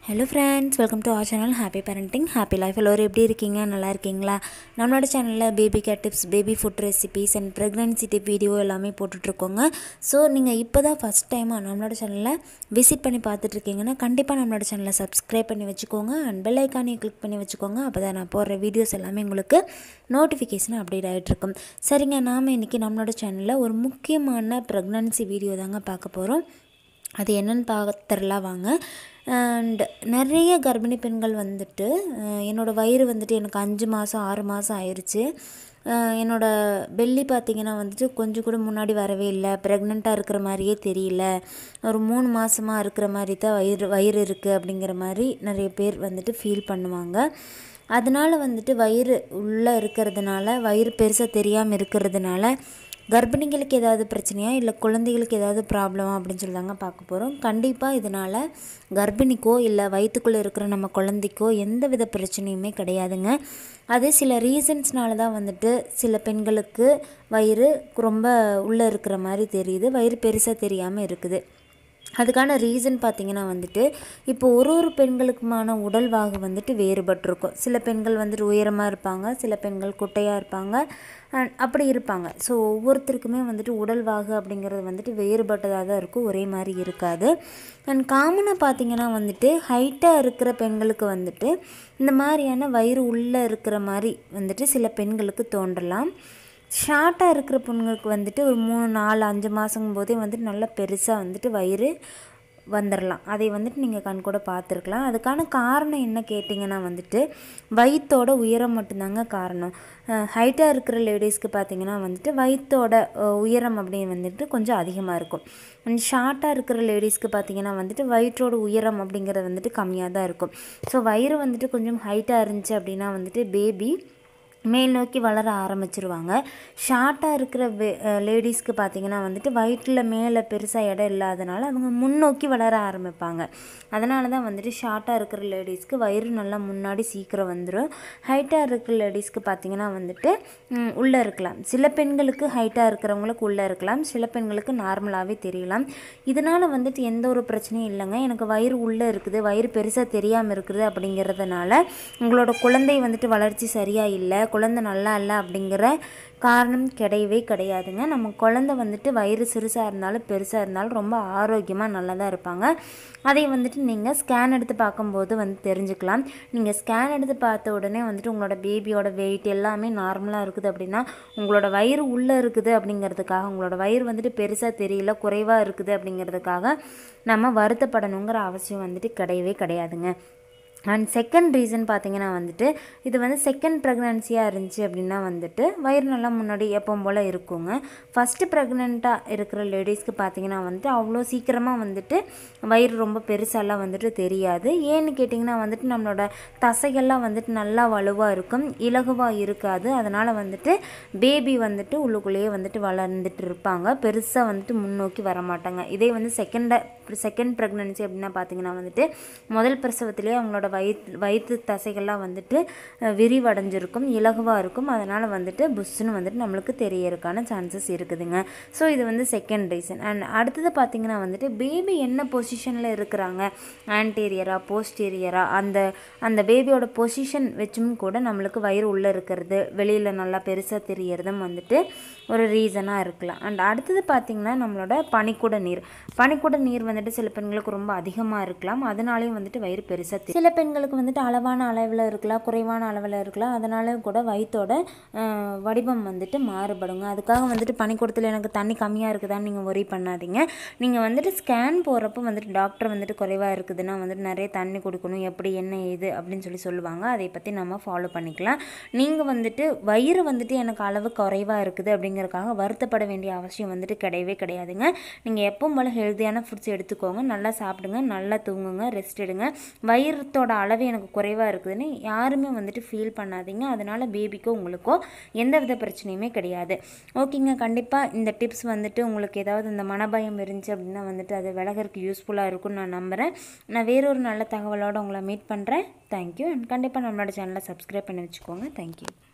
hello friends welcome to our channel happy parenting happy life எல்லோரும் எப்படி இருக்கீங்க நல்லா இருக்கீங்களா நம்மளோட சேனலில் baby care tips baby food recipes and pregnancy tip video எல்லாமே போட்டுட்ருக்கோங்க ஸோ நீங்கள் இப்போ தான் ஃபஸ்ட் டைமாக நம்மளோட சேனலில் விசிட் பண்ணி பார்த்துட்ருக்கீங்கன்னா கண்டிப்பாக நம்மளோட சேனலை சப்ஸ்கிரைப் பண்ணி வச்சுக்கோங்க அண்ட் பெல் ஐக்கானையும் கிளிக் பண்ணி வச்சுக்கோங்க அப்போ தான் நான் போடுற வீடியோஸ் எல்லாமே உங்களுக்கு நோட்டிஃபிகேஷன் அப்டேட் ஆகிட்ருக்கும் சரிங்க நாம் இன்றைக்கி நம்மளோட சேனலில் ஒரு முக்கியமான ப்ரெக்னன்சி வீடியோ தாங்க பார்க்க போகிறோம் அது என்னென்னு பார்த்துடலாம் வாங்க அண்ட் நிறைய கர்ப்பிணி பெண்கள் வந்துட்டு அஹ், என்னோட வயிறு வந்துட்டு எனக்கு அஞ்சு மாதம் ஆறு மாதம் ஆயிடுச்சு அஹ், என்னோட பெல்லி பார்த்திங்கன்னா வந்துட்டு கொஞ்சம் கூட முன்னாடி வரவே இல்லை ப்ரெக்னெண்ட்டாக இருக்கிற மாதிரியே தெரியல ஒரு மூணு மாதமாக இருக்கிற மாதிரி தான் வயிறு வயிறு இருக்குது அப்படிங்கிற மாதிரி நிறைய பேர் வந்துட்டு ஃபீல் பண்ணுவாங்க அதனால் வந்துட்டு வயிறு உள்ளே இருக்கிறதுனால வயிறு பெருசாக தெரியாமல் இருக்கிறதுனால கர்ப்பிணிகளுக்கு ஏதாவது பிரச்சனையா இல்லை குழந்தைகளுக்கு ஏதாவது ப்ராப்ளமா அப்படின்னு சொல்லி தாங்க பார்க்க போகிறோம் கண்டிப்பாக இதனால் கர்ப்பிணிக்கோ இல்லை வயிற்றுக்குள்ளே இருக்கிற நம்ம குழந்தைக்கோ எந்த வித பிரச்சனையுமே கிடையாதுங்க அது சில ரீசன்ஸ்னால தான் வந்துட்டு சில பெண்களுக்கு வயிறு ரொம்ப உள்ளே இருக்கிற மாதிரி தெரியுது வயிறு பெருசாக தெரியாமல் இருக்குது அதுக்கான ரீசன் பார்த்தீங்கன்னா வந்துட்டு இப்போ ஒரு ஒரு பெண்களுக்குமான உடல்வாகு வந்துட்டு வேறுபட்டிருக்கும் சில பெண்கள் வந்துட்டு உயரமாக இருப்பாங்க சில பெண்கள் குட்டையாக இருப்பாங்க and அப்படி இருப்பாங்க ஸோ ஒவ்வொருத்தருக்குமே வந்துட்டு உடல்வாகு அப்படிங்கிறது வந்துட்டு வேறுபட்டதாக தான் இருக்கும் ஒரே மாதிரி இருக்காது அண்ட் காமனாக பார்த்தீங்கன்னா வந்துட்டு ஹைட்டாக இருக்கிற பெண்களுக்கு வந்துட்டு இந்த மாதிரியான வயிறு உள்ளே இருக்கிற மாதிரி வந்துட்டு சில பெண்களுக்கு தோன்றலாம் ஷார்ட்டாக இருக்கிற பொண்ணுங்களுக்கு வந்துட்டு ஒரு மூணு நாலு அஞ்சு மாதங்கும் போதே வந்துட்டு நல்லா பெருசாக வந்துட்டு வயிறு வந்துடலாம் அதை வந்துட்டு நீங்கள் கண் கூட பார்த்துருக்கலாம் அதுக்கான காரணம் என்ன கேட்டிங்கன்னா வந்துட்டு வயிற்றோட உயரம் மட்டும்தாங்க காரணம் ஹைட்டாக இருக்கிற லேடிஸ்க்கு பார்த்தீங்கன்னா வந்துட்டு வயிற்றோட அஹ், உயரம் அப்படின்னு வந்துட்டு கொஞ்சம் அதிகமாக இருக்கும் அண்ட் ஷார்ட்டாக இருக்கிற லேடிஸ்க்கு பார்த்தீங்கன்னா வந்துட்டு வயிற்றோட உயரம் அப்படிங்கிறது வந்துட்டு கம்மியாக தான் இருக்கும் ஸோ வயிறு வந்துட்டு கொஞ்சம் ஹைட்டாக இருந்துச்சு அப்படின்னா வந்துட்டு பேபி மேல் நோக்கி வளர ஆரம்பிச்சிருவாங்க ஷார்ட்டாக இருக்கிற வே லேடிஸ்க்கு பார்த்தீங்கன்னா வந்துட்டு வயிற்றில் மேலே பெருசாக இடம் இல்லாதனால அவங்க முன்னோக்கி வளர ஆரம்பிப்பாங்க அதனால தான் வந்துட்டு ஷார்ட்டாக இருக்கிற லேடிஸ்க்கு வயிறு நல்லா முன்னாடி சீக்கிரம் வந்துடும் ஹைட்டாக இருக்கிற லேடிஸ்க்கு பார்த்தீங்கன்னா வந்துட்டு ம், உள்ளே இருக்கலாம் சில பெண்களுக்கு ஹைட்டாக இருக்கிறவங்களுக்கு உள்ளே இருக்கலாம் சில பெண்களுக்கு நார்மலாகவே தெரியலாம் இதனால் வந்துட்டு எந்த ஒரு பிரச்சனையும் இல்லைங்க எனக்கு வயிறு உள்ளே இருக்குது வயிறு பெருசாக தெரியாமல் இருக்குது அப்படிங்கிறதுனால உங்களோட குழந்தை வந்துட்டு வளர்ச்சி சரியாக இல்லை குழந்தை நல்லா இல்லை அப்படிங்கிற காரணம் கிடையவே கிடையாதுங்க நம்ம குழந்தை வந்துட்டு வயிறு சிறுசாக இருந்தாலும் பெருசாக இருந்தாலும் ரொம்ப ஆரோக்கியமாக நல்லதாக இருப்பாங்க அதை வந்துட்டு நீங்கள் ஸ்கேன் எடுத்து பார்க்கும்போது வந்து தெரிஞ்சுக்கலாம் நீங்கள் ஸ்கேன் எடுத்து பார்த்த உடனே வந்துட்டு உங்களோட பேபியோட வெயிட் எல்லாமே நார்மலாக இருக்குது அப்படின்னா உங்களோட வயிறு உள்ளே இருக்குது அப்படிங்கிறதுக்காக உங்களோட வயிறு வந்துட்டு பெருசாக தெரியல குறைவாக இருக்குது அப்படிங்கிறதுக்காக நம்ம வருத்தப்படணுங்கிற அவசியம் வந்துட்டு கிடையவே கிடையாதுங்க அண்ட் செகண்ட் ரீசன் பார்த்தீங்கன்னா வந்துட்டு இது வந்து செகண்ட் ப்ரெக்னன்சியாக இருந்துச்சு அப்படின்னா வந்துட்டு வயிறு நல்லா முன்னாடி எப்பவும் போல் இருக்குங்க ஃபஸ்ட்டு ப்ரெக்னெண்ட்டாக இருக்கிற லேடிஸ்க்கு பார்த்தீங்கன்னா வந்துட்டு அவ்வளோ சீக்கிரமாக வந்துட்டு வயிறு ரொம்ப பெருசாலாம் வந்துட்டு தெரியாது ஏன்னு கேட்டிங்கன்னா வந்துட்டு நம்மளோட தசைகள்லாம் வந்துட்டு நல்லா வலுவாக இருக்கும் இலகுவாக இருக்காது அதனால் வந்துட்டு பேபி வந்துட்டு உள்ளுக்குள்ளேயே வந்துட்டு வளர்ந்துட்டு இருப்பாங்க பெருசாக வந்துட்டு முன்னோக்கி வர மாட்டாங்க இதே வந்து செகண்டாக செகண்ட் ப்ரெக்னன்சி அப்படின்னா பார்த்தீங்கன்னா வந்துட்டு முதல் பிரசவத்திலேயே அவங்களோட வயிற்று வயிற்று தசைகள்லாம் வந்துட்டு அஹ், விரிவடைஞ்சிருக்கும் இலகுவாக இருக்கும் அதனால் வந்துட்டு புஷ்ஷுன்னு வந்துட்டு நம்மளுக்கு தெரியறதுக்கான சான்சஸ் இருக்குதுங்க ஸோ இது வந்து செகண்ட் ரீசன் அண்ட் அடுத்தது பார்த்தீங்கன்னா வந்துட்டு பேபி என்ன பொசிஷனில் இருக்கிறாங்க ஆன்டீரியரா போஸ்டீரியரா அந்த அந்த பேபியோட பொசிஷன் வச்சும் கூட நம்மளுக்கு வயிறு உள்ளே இருக்கிறது வெளியில் நல்லா பெருசாக தெரியறதும் வந்துட்டு ஒரு ரீசனாக இருக்கலாம் அண்ட் அடுத்தது பார்த்திங்கன்னா நம்மளோட பனிக்கூட நீர் பனிக்கூட நீர் வந்துட்டு சில பெண்களுக்கு ரொம்ப அதிகமாக இருக்கலாம் அதனாலேயும் வந்துட்டு வயிறு பெருசாக தெரியும் சில பெண்களுக்கு வந்துட்டு அளவான அளவில் இருக்கலாம் குறைவான அளவில் இருக்கலாம் அதனால கூட வயிற்றோட அஹ், வடிவம் வந்துட்டு மாறுபடுங்க அதுக்காக வந்துட்டு பனிக்கூடத்தில் எனக்கு தண்ணி கம்மியாக இருக்குதான்னு நீங்கள் ஒரி பண்ணாதீங்க நீங்கள் வந்துட்டு ஸ்கேன் போகிறப்போ வந்துட்டு டாக்டர் வந்துட்டு குறைவாக இருக்குதுன்னா வந்துட்டு நிறைய தண்ணி கொடுக்கணும் எப்படி என்ன ஏது அப்படின்னு சொல்லி சொல்லுவாங்க அதை பற்றி நம்ம ஃபாலோ பண்ணிக்கலாம் நீங்கள் வந்துட்டு வயிறு வந்துட்டு எனக்கு அளவு குறைவாக இருக்குது அப்படிங்கறதுக்காக வருத்தப்பட வேண்டிய அவசியம் வந்துட்டு கிடையவே கிடையாதுங்க நீங்கள் எப்பவும் போல் ஹெல்த்தியான ஃபுட்ஸ் எடுத்துக்கோங்க நல்லா சாப்பிடுங்க நல்லா தூங்குங்க ரெஸ்ட் எடுங்க வயிறத்தோட அளவு எனக்கு குறைவாக இருக்குதுன்னு யாருமே வந்துட்டு ஃபீல் பண்ணாதீங்க அதனால் பேபிக்கோ உங்களுக்கோ எந்த வித பிரச்சனையுமே கிடையாது ஓகேங்க கண்டிப்பாக இந்த டிப்ஸ் வந்துட்டு உங்களுக்கு ஏதாவது இந்த மனபயம் இருந்துச்சு அப்படின்னா வந்துட்டு அது விலகறதுக்கு யூஸ்ஃபுல்லாக இருக்கும்னு நான் நம்புகிறேன் நான் வேறொரு நல்ல தகவலோடு உங்களை மீட் பண்ணுறேன் தேங்க்யூ அண்ட் கண்டிப்பாக நம்மளோட சேனலை சப்ஸ்கிரைப் பண்ணி வச்சுக்கோங்க தேங்க்யூ